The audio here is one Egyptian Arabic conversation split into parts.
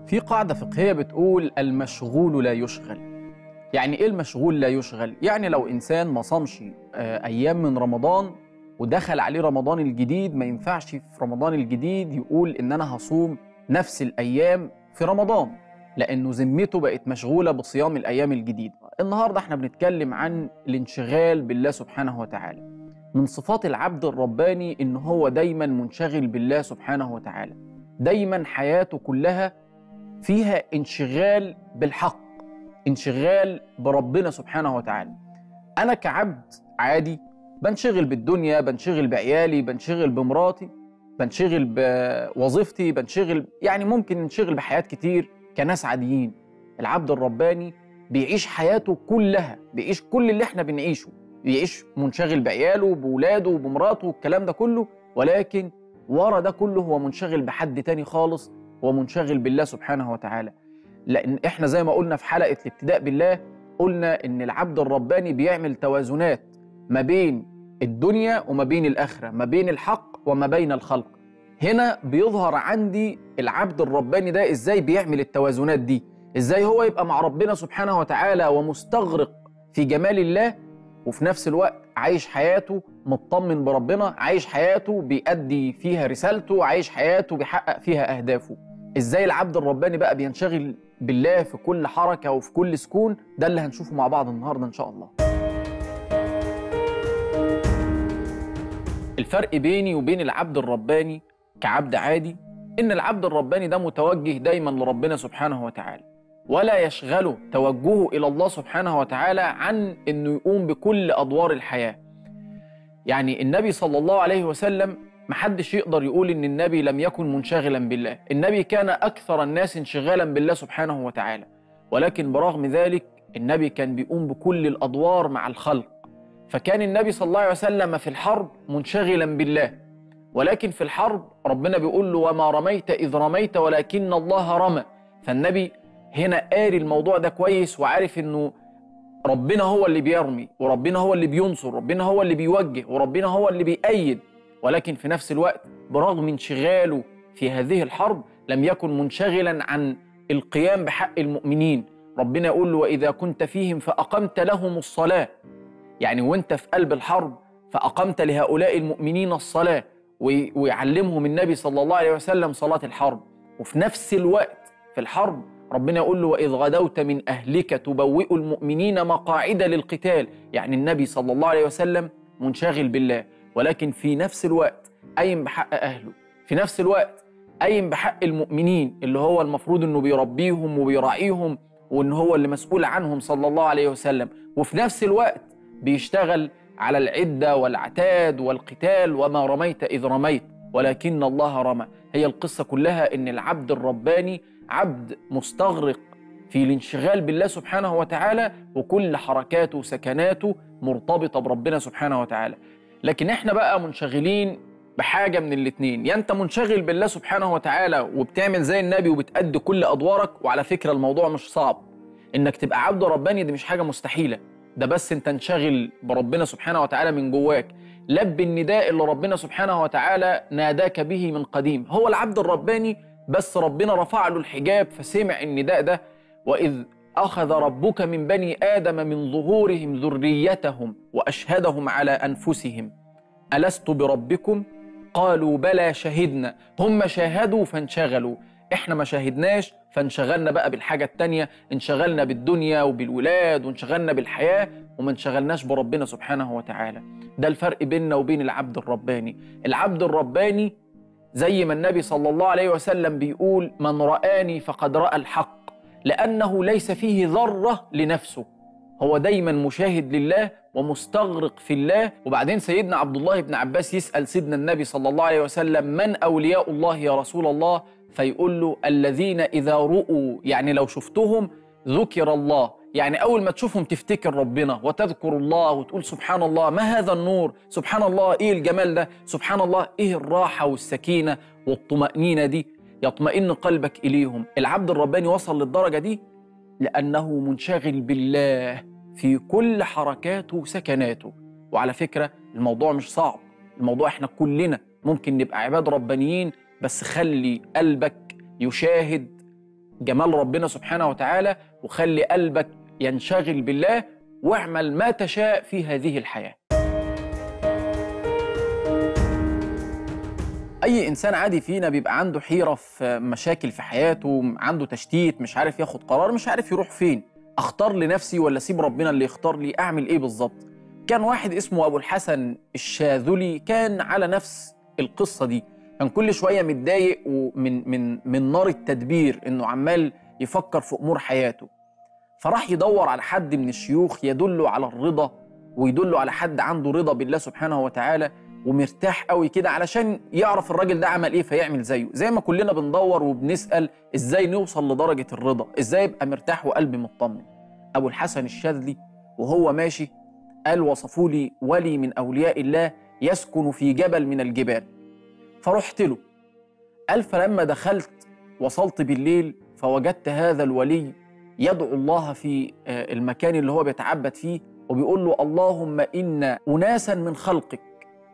في قاعدة فقهية بتقول المشغول لا يشغل يعني ايه المشغول لا يشغل؟ يعني لو انسان ما صامش آه، ايام من رمضان ودخل عليه رمضان الجديد ما ينفعش في رمضان الجديد يقول ان انا هصوم نفس الايام في رمضان لانه ذمته بقت مشغولة بصيام الايام الجديدة. النهارده احنا بنتكلم عن الانشغال بالله سبحانه وتعالى. من صفات العبد الرباني ان هو دايما منشغل بالله سبحانه وتعالى. دايما حياته كلها فيها انشغال بالحق انشغال بربنا سبحانه وتعالى انا كعبد عادي بنشغل بالدنيا بنشغل بعيالي بنشغل بمراتي بنشغل بوظيفتي بنشغل يعني ممكن ننشغل بحياة كتير كناس عاديين العبد الرباني بيعيش حياته كلها بيعيش كل اللي احنا بنعيشه بيعيش منشغل بعياله بولاده بمراته والكلام ده كله ولكن ورا ده كله هو منشغل بحد تاني خالص هو منشغل بالله سبحانه وتعالى لان احنا زي ما قلنا في حلقه الابتداء بالله قلنا ان العبد الرباني بيعمل توازنات ما بين الدنيا وما بين الاخره ما بين الحق وما بين الخلق هنا بيظهر عندي العبد الرباني ده ازاي بيعمل التوازنات دي ازاي هو يبقى مع ربنا سبحانه وتعالى ومستغرق في جمال الله وفي نفس الوقت عايش حياته مطمن بربنا عايش حياته بيأدي فيها رسالته عايش حياته بيحقق فيها أهدافه ازاي العبد الرباني بقى بينشغل بالله في كل حركة وفي كل سكون ده اللي هنشوفه مع بعض النهاردة إن شاء الله الفرق بيني وبين العبد الرباني كعبد عادي إن العبد الرباني ده متوجه دايما لربنا سبحانه وتعالى ولا يشغله توجهه إلى الله سبحانه وتعالى عن إنه يقوم بكل أدوار الحياة يعني النبي صلى الله عليه وسلم محدش يقدر يقول ان النبي لم يكن منشغلا بالله النبي كان اكثر الناس انشغالا بالله سبحانه وتعالى ولكن برغم ذلك النبي كان بيقوم بكل الادوار مع الخلق فكان النبي صلى الله عليه وسلم في الحرب منشغلا بالله ولكن في الحرب ربنا بيقول له وما رميت اذ رميت ولكن الله رمى فالنبي هنا قاري الموضوع ده كويس وعارف انه ربنا هو اللي بيرمي وربنا هو اللي بينصر ربنا هو اللي بيوجه وربنا هو اللي بيأيد ولكن في نفس الوقت برغم انشغاله في هذه الحرب لم يكن منشغلا عن القيام بحق المؤمنين ربنا يقول له وإذا كنت فيهم فأقمت لهم الصلاة يعني وانت في قلب الحرب فأقمت لهؤلاء المؤمنين الصلاة ويعلمهم النبي صلى الله عليه وسلم صلاة الحرب وفي نفس الوقت في الحرب ربنا يقول له وإذ غدوت من أهلك تبوئ المؤمنين مقاعد للقتال يعني النبي صلى الله عليه وسلم منشغل بالله ولكن في نفس الوقت قايم بحق أهله في نفس الوقت قايم بحق المؤمنين اللي هو المفروض انه بيربيهم وبيراعيهم وان هو اللي مسؤول عنهم صلى الله عليه وسلم وفي نفس الوقت بيشتغل على العدة والعتاد والقتال وما رميت إذ رميت ولكن الله رمى هي القصة كلها ان العبد الرباني عبد مستغرق في الانشغال بالله سبحانه وتعالى وكل حركاته وسكناته مرتبطة بربنا سبحانه وتعالى لكن احنا بقى منشغلين بحاجة من الاتنين يا انت منشغل بالله سبحانه وتعالى وبتعمل زي النبي وبتأدي كل أدوارك وعلى فكرة الموضوع مش صعب انك تبقى عبد رباني دي مش حاجة مستحيلة ده بس انت انشغل بربنا سبحانه وتعالى من جواك لب النداء اللي ربنا سبحانه وتعالى ناداك به من قديم هو العبد الرباني بس ربنا رفع له الحجاب فسمع النداء ده وإذ أخذ ربك من بني آدم من ظهورهم ذريتهم وأشهدهم على أنفسهم ألست بربكم؟ قالوا بلى شهدنا هم شاهدوا فانشغلوا احنا ما شاهدناش فانشغلنا بقى بالحاجة التانية انشغلنا بالدنيا وبالولاد وانشغلنا بالحياة وما انشغلناش بربنا سبحانه وتعالى ده الفرق بيننا وبين العبد الرباني العبد الرباني زي ما النبي صلى الله عليه وسلم بيقول من رآني فقد رأى الحق لأنه ليس فيه ذرة لنفسه هو دايما مشاهد لله ومستغرق في الله وبعدين سيدنا عبد الله بن عباس يسأل سيدنا النبي صلى الله عليه وسلم من أولياء الله يا رسول الله فيقول له الذين إذا رؤوا يعني لو شفتهم ذكر الله يعني أول ما تشوفهم تفتكر ربنا وتذكر الله وتقول سبحان الله ما هذا النور سبحان الله إيه الجمال ده سبحان الله إيه الراحة والسكينة والطمأنينة دي يطمئن قلبك إليهم العبد الرباني وصل للدرجة دي لأنه منشغل بالله في كل حركاته وسكناته وعلى فكرة الموضوع مش صعب الموضوع احنا كلنا ممكن نبقى عباد ربانيين بس خلي قلبك يشاهد جمال ربنا سبحانه وتعالى وخلي قلبك ينشغل بالله واعمل ما تشاء في هذه الحياة أي إنسان عادي فينا بيبقى عنده حيرة في مشاكل في حياته عنده تشتيت مش عارف ياخد قرار مش عارف يروح فين أختار لنفسي ولا أسيب ربنا اللي يختار لي أعمل إيه بالظبط كان واحد اسمه أبو الحسن الشاذلي كان على نفس القصة دي كان كل شوية متضايق ومن من من نار التدبير إنه عمال يفكر في أمور حياته فراح يدور على حد من الشيوخ يدله على الرضا ويدله على حد عنده رضا بالله سبحانه وتعالى ومرتاح قوي كده علشان يعرف الراجل ده عمل ايه فيعمل زيه زي ما كلنا بندور وبنسال ازاي نوصل لدرجه الرضا ازاي ابقى مرتاح وقلبي مطمن ابو الحسن الشاذلي وهو ماشي قال وصفوا لي ولي من اولياء الله يسكن في جبل من الجبال فرحت له قال فلما دخلت وصلت بالليل فوجدت هذا الولي يدعو الله في المكان اللي هو بيتعبد فيه وبيقول له اللهم ان اناسا من خلقك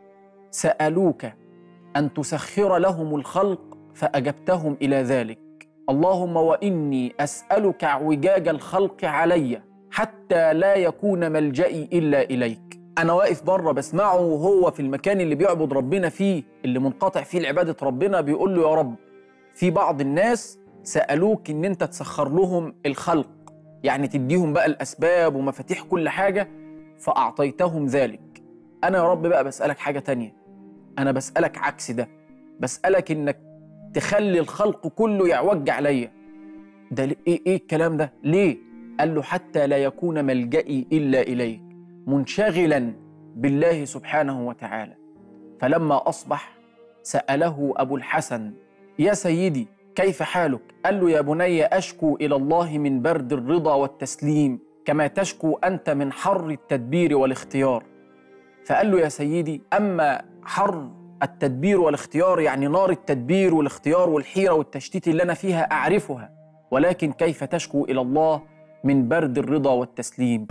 سالوك ان تسخر لهم الخلق فاجبتهم الى ذلك اللهم واني اسالك اعوجاج الخلق علي حتى لا يكون ملجئي الا اليك انا واقف بره بسمعه وهو في المكان اللي بيعبد ربنا فيه اللي منقطع فيه لعباده ربنا بيقول له يا رب في بعض الناس سالوك ان انت تسخر لهم الخلق يعني تديهم بقى الاسباب ومفاتيح كل حاجه فاعطيتهم ذلك انا يا رب بقى بسالك حاجه تانية انا بسالك عكس ده بسالك انك تخلي الخلق كله يعوج عليا ده ايه ايه الكلام ده ليه قال له حتى لا يكون ملجئي الا اليك منشغلا بالله سبحانه وتعالى فلما اصبح ساله ابو الحسن يا سيدي كيف حالك قال له يا بني اشكو الى الله من برد الرضا والتسليم كما تشكو انت من حر التدبير والاختيار فقال له يا سيدي اما حر التدبير والاختيار يعني نار التدبير والاختيار والحيره والتشتيت اللي انا فيها اعرفها ولكن كيف تشكو الى الله من برد الرضا والتسليم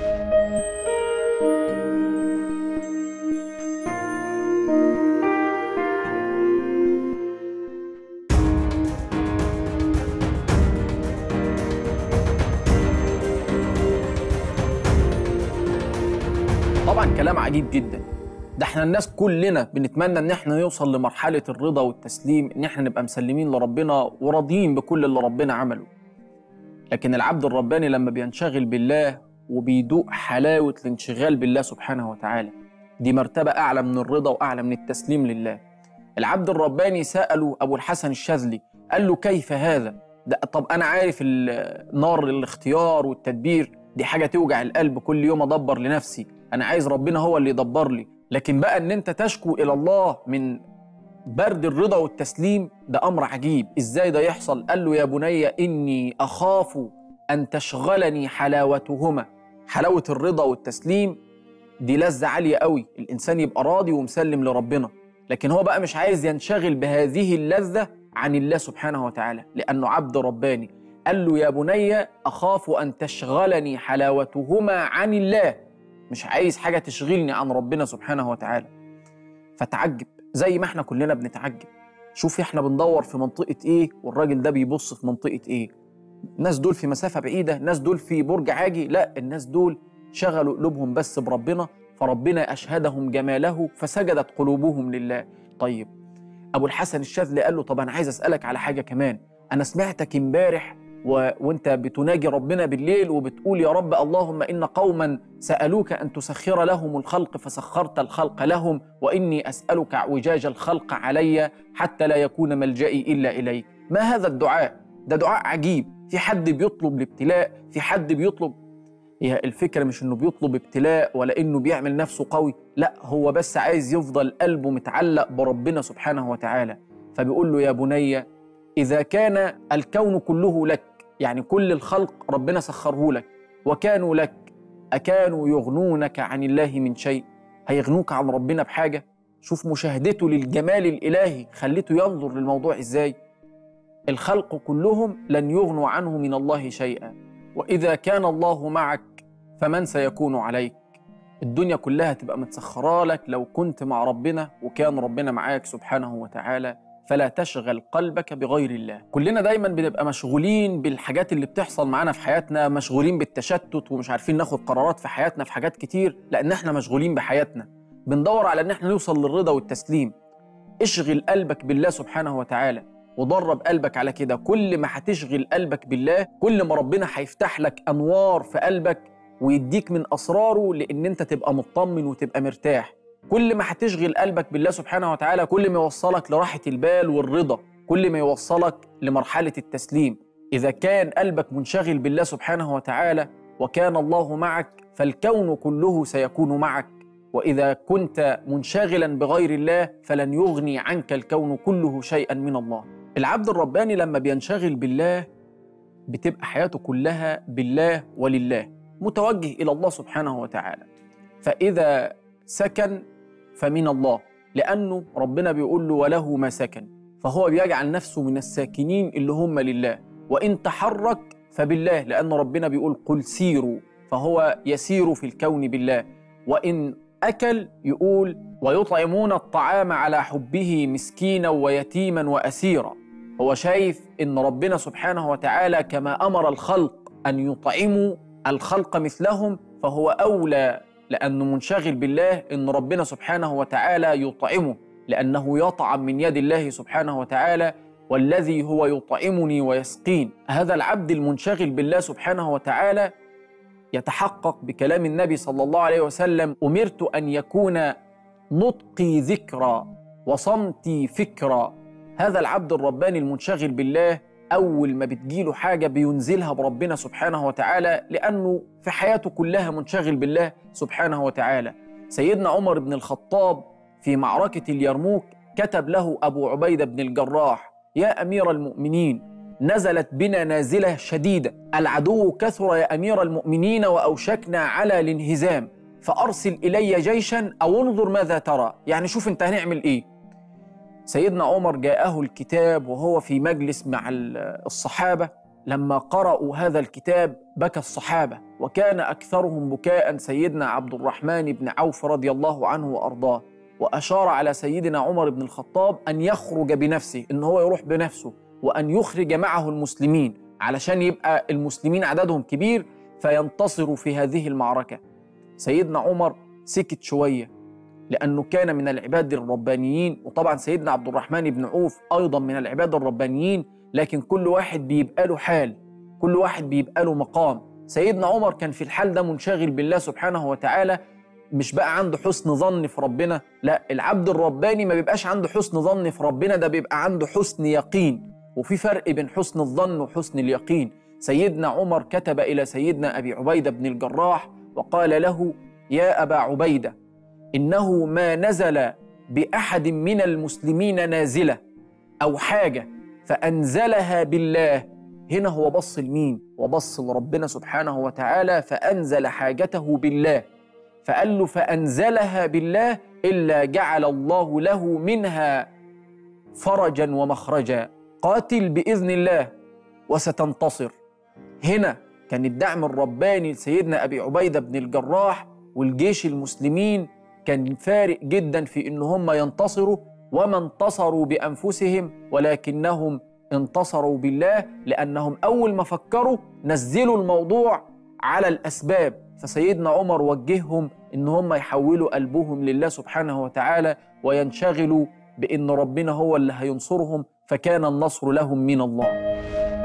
طبعا كلام عجيب جدا ده احنا الناس كلنا بنتمنى ان احنا نوصل لمرحله الرضا والتسليم ان احنا نبقى مسلمين لربنا وراضيين بكل اللي ربنا عمله لكن العبد الرباني لما بينشغل بالله وبيدوق حلاوه الانشغال بالله سبحانه وتعالى دي مرتبه اعلى من الرضا واعلى من التسليم لله العبد الرباني ساله ابو الحسن الشاذلي قال له كيف هذا ده طب انا عارف نار الاختيار والتدبير دي حاجه توجع القلب كل يوم ادبر لنفسي انا عايز ربنا هو اللي يدبر لي لكن بقى ان انت تشكو الى الله من برد الرضا والتسليم ده امر عجيب ازاي ده يحصل قال له يا بني اني اخاف ان تشغلني حلاوتهما حلاوه الرضا والتسليم دي لذه عاليه قوي الانسان يبقى راضي ومسلم لربنا لكن هو بقى مش عايز ينشغل بهذه اللذه عن الله سبحانه وتعالى لانه عبد رباني قال له يا بني اخاف ان تشغلني حلاوتهما عن الله مش عايز حاجة تشغلني عن ربنا سبحانه وتعالى فتعجب زي ما احنا كلنا بنتعجب شوف احنا بندور في منطقة ايه والراجل ده بيبص في منطقة ايه الناس دول في مسافة بعيدة الناس دول في برج عاجي لا الناس دول شغلوا قلوبهم بس بربنا فربنا أشهدهم جماله فسجدت قلوبهم لله طيب أبو الحسن الشاذلي قال له طب أنا عايز أسألك على حاجة كمان أنا سمعتك امبارح و... وانت بتناجي ربنا بالليل وبتقول يا رب اللهم ان قوما سالوك ان تسخر لهم الخلق فسخرت الخلق لهم واني اسالك اعوجاج الخلق علي حتى لا يكون ملجئي الا اليك ما هذا الدعاء ده دعاء عجيب في حد بيطلب الابتلاء في حد بيطلب هي الفكره مش انه بيطلب ابتلاء ولا انه بيعمل نفسه قوي لا هو بس عايز يفضل قلبه متعلق بربنا سبحانه وتعالى فبيقول له يا بني اذا كان الكون كله لك يعني كل الخلق ربنا سخره لك وكانوا لك أكانوا يغنونك عن الله من شيء هيغنوك عن ربنا بحاجة شوف مشاهدته للجمال الإلهي خليته ينظر للموضوع إزاي الخلق كلهم لن يغنوا عنه من الله شيئا وإذا كان الله معك فمن سيكون عليك الدنيا كلها تبقى متسخرة لك لو كنت مع ربنا وكان ربنا معاك سبحانه وتعالى فلا تشغل قلبك بغير الله كلنا دايما بنبقى مشغولين بالحاجات اللي بتحصل معانا في حياتنا مشغولين بالتشتت ومش عارفين ناخد قرارات في حياتنا في حاجات كتير لان احنا مشغولين بحياتنا بندور على ان احنا نوصل للرضا والتسليم اشغل قلبك بالله سبحانه وتعالى ودرب قلبك على كده كل ما هتشغل قلبك بالله كل ما ربنا هيفتح لك انوار في قلبك ويديك من اسراره لان انت تبقى مطمن وتبقى مرتاح كل ما هتشغل قلبك بالله سبحانه وتعالى كل ما يوصلك لراحه البال والرضا كل ما يوصلك لمرحله التسليم اذا كان قلبك منشغل بالله سبحانه وتعالى وكان الله معك فالكون كله سيكون معك واذا كنت منشغلا بغير الله فلن يغني عنك الكون كله شيئا من الله العبد الرباني لما بينشغل بالله بتبقى حياته كلها بالله ولله متوجه الى الله سبحانه وتعالى فاذا سكن فمن الله لانه ربنا بيقول له وله ما سكن فهو بيجعل نفسه من الساكنين اللي هم لله وان تحرك فبالله لان ربنا بيقول قل سيروا فهو يسير في الكون بالله وان اكل يقول ويطعمون الطعام على حبه مسكينا ويتيما واسيرا هو شايف ان ربنا سبحانه وتعالى كما امر الخلق ان يطعموا الخلق مثلهم فهو اولى لانه منشغل بالله ان ربنا سبحانه وتعالى يطعمه لانه يطعم من يد الله سبحانه وتعالى والذي هو يطعمني ويسقين هذا العبد المنشغل بالله سبحانه وتعالى يتحقق بكلام النبي صلى الله عليه وسلم امرت ان يكون نطقي ذكرى وصمتي فكرى هذا العبد الرباني المنشغل بالله أول ما بتجيله حاجة بينزلها بربنا سبحانه وتعالى لأنه في حياته كلها منشغل بالله سبحانه وتعالى سيدنا عمر بن الخطاب في معركة اليرموك كتب له أبو عبيدة بن الجراح يا أمير المؤمنين نزلت بنا نازلة شديدة العدو كثر يا أمير المؤمنين وأوشكنا على الانهزام فأرسل إلي جيشا أو انظر ماذا ترى يعني شوف أنت هنعمل إيه سيدنا عمر جاءه الكتاب وهو في مجلس مع الصحابة لما قرأوا هذا الكتاب بكى الصحابة وكان أكثرهم بكاء سيدنا عبد الرحمن بن عوف رضي الله عنه وأرضاه وأشار على سيدنا عمر بن الخطاب أن يخرج بنفسه إن هو يروح بنفسه وأن يخرج معه المسلمين علشان يبقى المسلمين عددهم كبير فينتصروا في هذه المعركة سيدنا عمر سكت شوية لأنه كان من العباد الربانيين وطبعا سيدنا عبد الرحمن بن عوف أيضا من العباد الربانيين لكن كل واحد بيبقى له حال كل واحد بيبقى له مقام سيدنا عمر كان في الحال ده منشغل بالله سبحانه وتعالى مش بقى عنده حسن ظن في ربنا لا العبد الرباني ما بيبقاش عنده حسن ظن في ربنا ده بيبقى عنده حسن يقين وفي فرق بين حسن الظن وحسن اليقين سيدنا عمر كتب إلى سيدنا أبي عبيدة بن الجراح وقال له يا أبا عبيدة إنه ما نزل بأحد من المسلمين نازلة أو حاجة فأنزلها بالله هنا هو بص لمين وبص لربنا سبحانه وتعالى فأنزل حاجته بالله فقال له فأنزلها بالله إلا جعل الله له منها فرجا ومخرجا قاتل بإذن الله وستنتصر هنا كان الدعم الرباني لسيدنا أبي عبيدة بن الجراح والجيش المسلمين كان فارق جدا في ان هم ينتصروا وما انتصروا بانفسهم ولكنهم انتصروا بالله لانهم اول ما فكروا نزلوا الموضوع على الاسباب فسيدنا عمر وجههم ان هم يحولوا قلبهم لله سبحانه وتعالى وينشغلوا بان ربنا هو اللي هينصرهم فكان النصر لهم من الله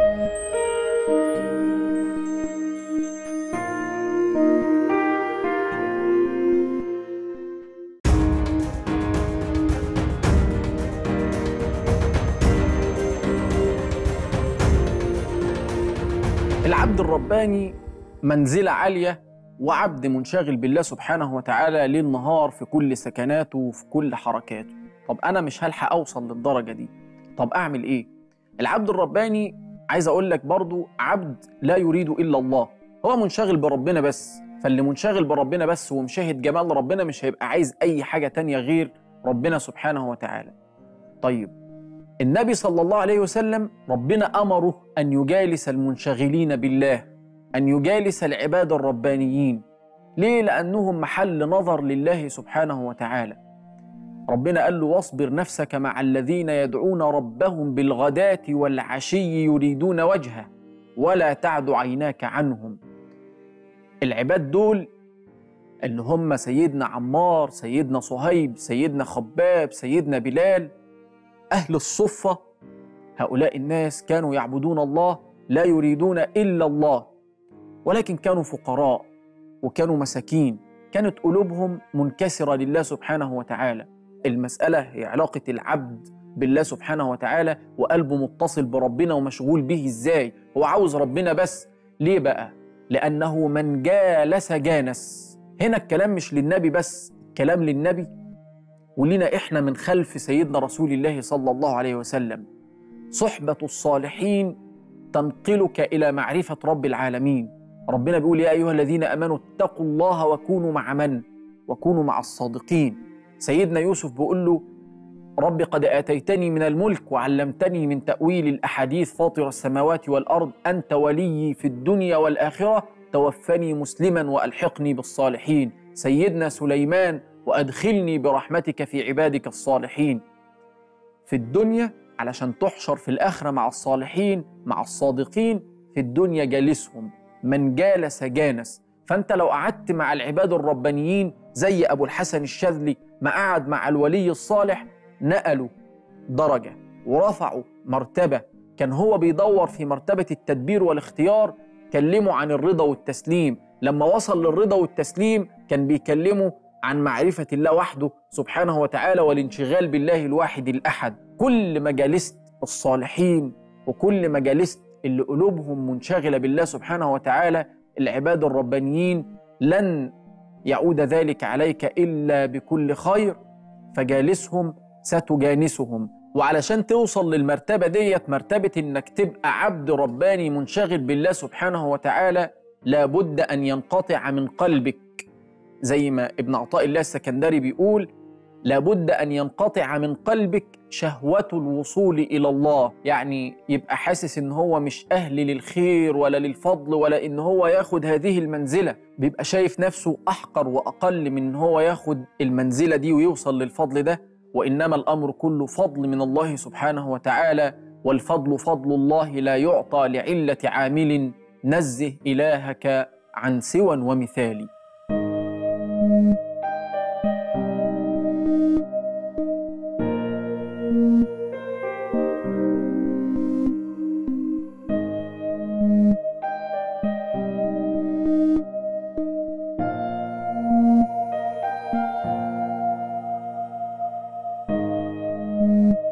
العبد الرباني منزلة عالية وعبد منشغل بالله سبحانه وتعالى ليل نهار في كل سكناته وفي كل حركاته طب أنا مش هلحق أوصل للدرجة دي طب أعمل إيه؟ العبد الرباني عايز أقول لك برضو عبد لا يريد إلا الله هو منشغل بربنا بس فاللي منشغل بربنا بس ومشاهد جمال ربنا مش هيبقى عايز أي حاجة تانية غير ربنا سبحانه وتعالى طيب النبي صلى الله عليه وسلم ربنا امره ان يجالس المنشغلين بالله ان يجالس العباد الربانيين ليه لانهم محل نظر لله سبحانه وتعالى ربنا قال له واصبر نفسك مع الذين يدعون ربهم بالغداة والعشي يريدون وجهه ولا تعد عيناك عنهم العباد دول اللي هم سيدنا عمار سيدنا صهيب سيدنا خباب سيدنا بلال أهل الصفة هؤلاء الناس كانوا يعبدون الله لا يريدون إلا الله ولكن كانوا فقراء وكانوا مساكين كانت قلوبهم منكسرة لله سبحانه وتعالى المسألة هي علاقة العبد بالله سبحانه وتعالى وقلبه متصل بربنا ومشغول به ازاي هو عاوز ربنا بس ليه بقى لأنه من جالس جانس هنا الكلام مش للنبي بس كلام للنبي ولينا إحنا من خلف سيدنا رسول الله صلى الله عليه وسلم صحبة الصالحين تنقلك إلى معرفة رب العالمين ربنا بيقول يا أيها الذين أمنوا اتقوا الله وكونوا مع من وكونوا مع الصادقين سيدنا يوسف بيقول له رب قد آتيتني من الملك وعلمتني من تأويل الأحاديث فاطر السماوات والأرض أنت ولي في الدنيا والآخرة توفني مسلما وألحقني بالصالحين سيدنا سليمان وأدخلني برحمتك في عبادك الصالحين في الدنيا علشان تحشر في الآخرة مع الصالحين مع الصادقين في الدنيا جالسهم من جالس جانس فأنت لو قعدت مع العباد الربانيين زي أبو الحسن الشاذلي ما قعد مع الولي الصالح نقلوا درجة ورفعوا مرتبة كان هو بيدور في مرتبة التدبير والاختيار كلمه عن الرضا والتسليم لما وصل للرضا والتسليم كان بيكلمه عن معرفة الله وحده سبحانه وتعالى والانشغال بالله الواحد الأحد كل ما جالست الصالحين وكل ما جالست اللي قلوبهم منشغلة بالله سبحانه وتعالى العباد الربانيين لن يعود ذلك عليك إلا بكل خير فجالسهم ستجانسهم وعلشان توصل للمرتبة ديت مرتبة إنك تبقى عبد رباني منشغل بالله سبحانه وتعالى لابد أن ينقطع من قلبك زي ما ابن عطاء الله السكندري بيقول لابد أن ينقطع من قلبك شهوة الوصول إلى الله يعني يبقى حاسس إن هو مش أهل للخير ولا للفضل ولا إن هو ياخد هذه المنزلة بيبقى شايف نفسه أحقر وأقل من إن هو ياخد المنزلة دي ويوصل للفضل ده وإنما الأمر كله فضل من الله سبحانه وتعالى والفضل فضل الله لا يعطى لعلة عامل نزه إلهك عن سوى ومثال thank you